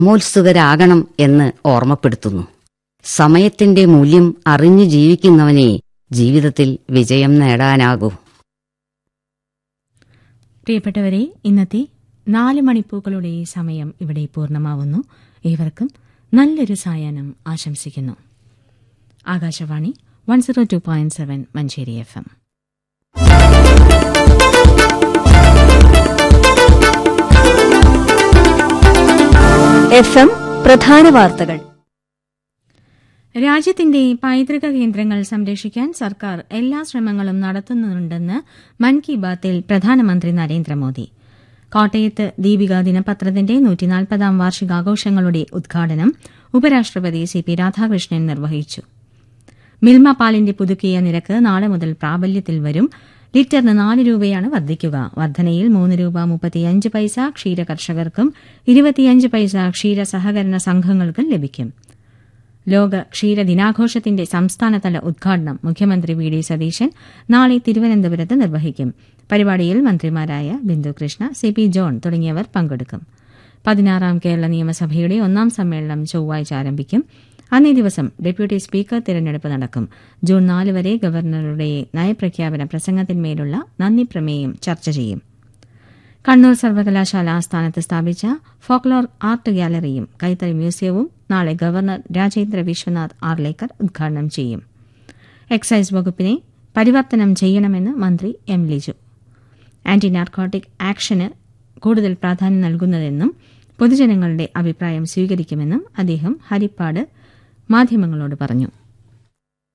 മോത്സുകരാകണം എന്ന് ഓർമ്മപ്പെടുത്തുന്നു സമയത്തിന്റെ മൂല്യം അറിഞ്ഞു ജീവിക്കുന്നവനെ ജീവിതത്തിൽ വിജയം നേടാനാകൂ പ്രിയപ്പെട്ടവരെ ഇന്നത്തെ നാല് മണിപ്പൂക്കളുടെ ഈ സമയം ഇവിടെ പൂർണ്ണമാവുന്നു ഏവർക്കും നല്ലൊരു സായാഹ്നം ആശംസിക്കുന്നു Akashvani one zero two point seven Manjeri F M F M പ്രധാന വാർത്തകൾ രാജ്യത്തിന്റെ പൈതൃക കേന്ദ്രങ്ങൾ സംരക്ഷിക്കാൻ സർക്കാർ എല്ലാ ശ്രമങ്ങളും നടത്തുന്നുണ്ടെന്ന് മൻ കി ബാത്തിൽ പ്രധാനമന്ത്രി നരേന്ദ്രമോദി കോട്ടയത്ത് ദീപിക ദിനപത്രത്തിന്റെ നൂറ്റിനാൽപ്പതാം വാർഷികാഘോഷങ്ങളുടെ ഉദ്ഘാടനം ഉപരാഷ്ട്രപതി സി പി രാധാകൃഷ്ണൻ നിർവഹിച്ചു മിൽമ പാലിന്റെ പുതുക്കിയ നിരക്ക് നാളെ മുതൽ പ്രാബല്യത്തിൽ വരും ലിറ്ററിന് നാല് രൂപയാണ് വർദ്ധിക്കുക വർധനയിൽ മൂന്ന് രൂപ മുപ്പത്തിയഞ്ച് പൈസ ക്ഷീര കർഷകർക്കും ഇരുപത്തിയഞ്ച് പൈസ ക്ഷീര സഹകരണ സംഘങ്ങൾക്കും ലഭിക്കും ലോക ക്ഷീര ദിനാഘോഷത്തിന്റെ സംസ്ഥാനതല ഉദ്ഘാടനം മുഖ്യമന്ത്രി വി ഡി സതീശൻ നാളെ തിരുവനന്തപുരത്ത് നിർവഹിക്കും പരിപാടിയിൽ മന്ത്രിമാരായ Bindu Krishna C P John തുടങ്ങിയവർ പങ്കെടുക്കും പതിനാറാം കേരള നിയമസഭയുടെ ഒന്നാം സമ്മേളനം ചൊവ്വാഴ്ച ആരംഭിക്കും അന്നേ ദിവസം ഡെപ്യൂട്ടി സ്പീക്കർ തിരഞ്ഞെടുപ്പ് നടക്കും ജൂൺ നാല് വരെ ഗവർണറുടെ നയപ്രഖ്യാപന പ്രസംഗത്തിന്മേലുള്ള നന്ദി പ്രമേയം ചർച്ച ചെയ്യും കണ്ണൂർ സർവകലാശാല ആസ്ഥാനത്ത് സ്ഥാപിച്ച ഫോക്ലോർ ആർട്ട് ഗാലറിയും കൈത്തറി മ്യൂസിയവും നാളെ ഗവർണർ രാജേന്ദ്ര വിശ്വനാഥ് ആർലേക്കർ ഉദ്ഘാടനം ചെയ്യും എക്സൈസ് വകുപ്പിനെ പരിവർത്തനം ചെയ്യണമെന്ന് മന്ത്രി എം ലിജു ആന്റി നാർക്കോട്ടിക് ആക്ഷന് കൂടുതൽ പ്രാധാന്യം നൽകുന്നതെന്നും പൊതുജനങ്ങളുടെ അഭിപ്രായം സ്വീകരിക്കുമെന്നും അദ്ദേഹം ഹരിപ്പാട് മാധ്യമങ്ങളോട് പറഞ്ഞു